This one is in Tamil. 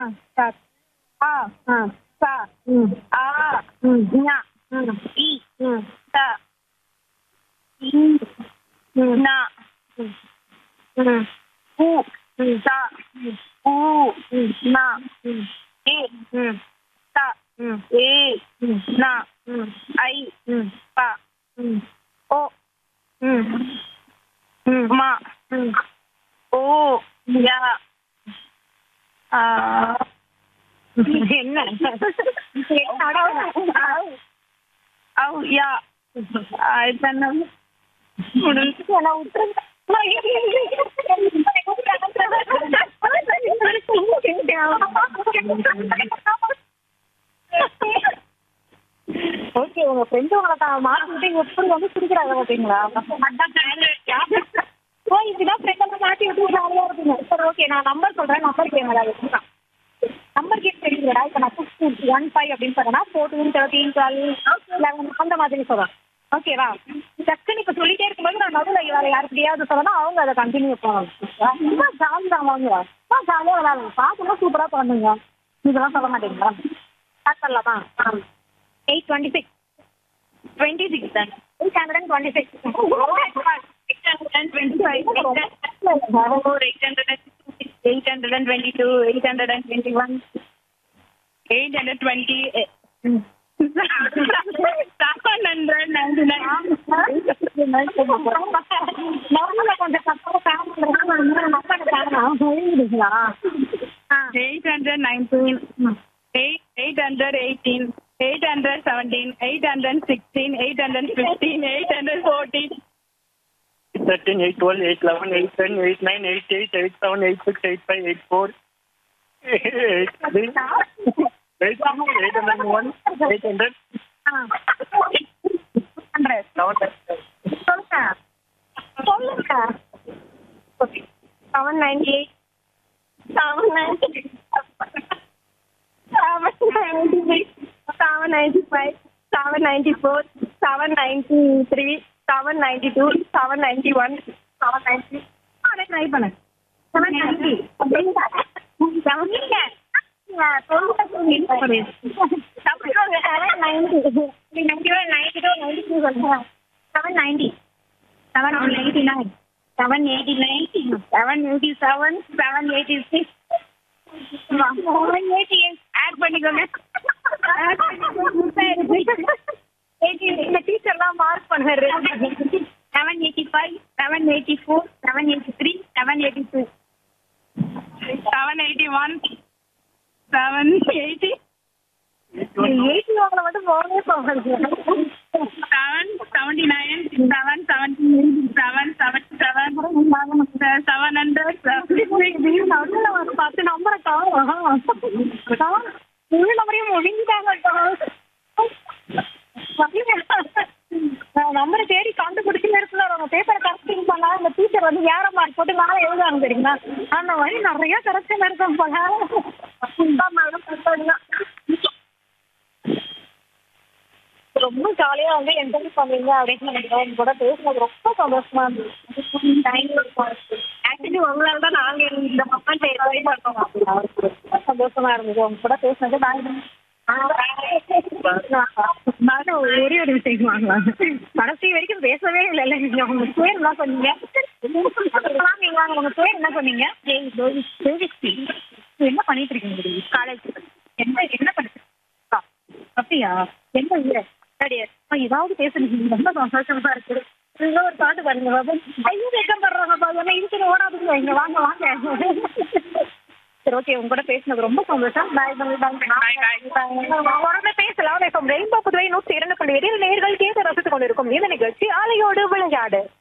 ச ஆ ஆ ச ம் ஆ ம் ஞ ம் இ ம் த இ ம் ந ம் ம் உ ம் த உ ம் ந ம் ஏ ம் த ம் ஏ ம் ந ம் ஐ ம் ப ம் ஓ ம் ம் ம ம் ஓ ய ஆ என்ன ஔ யா இப்ப என்ன முடிஞ்சு என்ன விட்டுருங்க ஓகே உங்க ஃப்ரெண்டு உங்களை தான் மாட்டிக்கிட்டு எப்படி வந்து குடிக்கிறாங்க பார்த்தீங்களா ஓ இப்படிதான் ஃப்ரெண்டெல்லாம் மாட்டி விட்டு ஜாலியாக இருப்பீங்க சரி ஓகே நான் நம்பர் சொல்கிறேன் நம்பர் கேமரா வச்சுக்கலாம் நம்பர் கேம் தெரியுங்களா இப்போ நான் சிக்ஸ் ஒன் ஃபைவ் அப்படின்னு சொன்னேன்னா ஃபோர்டீன் தேர்ட்டீன் டுவெல் லெவன் அந்த மாதிரி சொல்கிறேன் ஓகேவா டக்குன்னு இப்போ சொல்லிட்டே இருக்கும்போது நான் நடுவில் வேறு யாருக்கிட்டையாவது சொல்லணும் அவங்க அதை கண்டினியூ பண்ணணும் ரொம்ப ஜாலி தான் வாங்க ஆ ஜாலியாக விளாடுங்க பார்க்கணும் சூப்பராக பண்ணுங்க இதெல்லாம் சொல்ல மாட்டீங்களா ஸ்டார்ட் பண்ணலாமா ஆ eight twenty six twenty six தான் eight hundred and twenty six eight hundred and twenty five four eight hundred and eight hundred and twenty two eight hundred and twenty one eight hundred twenty seven hundred ninety nine நடுவில் கொஞ்சம் கஷ்டம் ஃபேமிலிங்களா ஆ eight hundred nineteen eight eight hundred eighteen eight hundred seventeen eight hundred sixteen eight hundred fifteen eight hundred fourteen thirteen, eight, twelve, eight, eleven, eight, ten, eight, nine, eight, eight, eight, seven, eight, six, eight, five, eight, four, eight, three, eight, eight hundred one, eight hundred, hundred seven, சொல்லுங்க சொல்லுங்க seven ninety eight seven ninety seven ninety six seven ninety five seven ninety four seven ninety three seven ninety two seven ninety one seven ninety அதை ட்ரை பண்ணு seven ninety seven ninety seven eighty nine seven eighty nine seven eighty seven seven eighty six seven eighty eight add பண்ணிக்கோங்க இந்த டீச்சர்லாம் மார்க் பண்ணுறாரு seven eighty five seven eighty four seven eighty three seven eighty two seven eighty one seven eighty eighty உங்களை மட்டும் போகவே போகாது seven seventy nine seven seventy seven seventy seven seven hundred நடுவில் ஒரு பத்து நம்பரை காணும் முழு நம்பரையும் முடிஞ்சுட்டாங்க நம்பரை தேடி கண்டுபிடிச்சு இருக்குல்ல அவங்க பேப்பரை கரெக்டிங் பண்ணா அந்த டீச்சர் வந்து ஏற மார்க் போட்டு மேலே எழுதுவாங்க தெரியுமா அந்த மாதிரி நிறைய கரெக்ஷன் இருக்கும் போல ரொம்ப ஜாலியாக வந்து என்ஜாய் பண்ணீங்க அப்படின்னு நினைக்கிறேன் உங்க கூட பேசுனது ரொம்ப சந்தோஷமா இருந்துச்சு தேங்க்யூ ஆக்சுவலி உங்களால தான் நாங்கள் இந்த மொமெண்ட் என்ஜாய் பண்ணோம் ரொம்ப சந்தோஷமா இருந்தது உங்க கூட பேசுனது நானும் ஒரே ஒரு விஷயம் வாங்கலாம் கடைசி வரைக்கும் பேசவே இல்லைல்ல நீங்க உங்க பேர் என்ன சொன்னீங்க நீங்க உங்க பேர் என்ன சொன்னீங்க என்ன பண்ணிட்டு இருக்கீங்க காலேஜ் என்ன என்ன பண்ணிட்டு அப்படியா என்ன இல்ல சரியா ஏதாவது பேசுறீங்க ரொம்ப சந்தோஷமா இருக்கு நீங்க ஒரு பாட்டு பாருங்க பாபு ஐயோ வெக்கம் பண்றாங்க பாபு என்ன இதுக்கு ஓடாதுங்க இங்க வாங்க வாங்க சரி ஓகே உங்க கூட பேசினது ரொம்ப சந்தோஷம் பாய் பாய் உடனே பேசலாம் ரெயின்போ புதுவை நூற்றி இரண்டு புள்ளி எட்டில் நேர்கள் கேட்டு ரசித்துக் கொண்டிருக்கும் இந்த நிகழ்ச்சி ஆலையோடு விளையாடு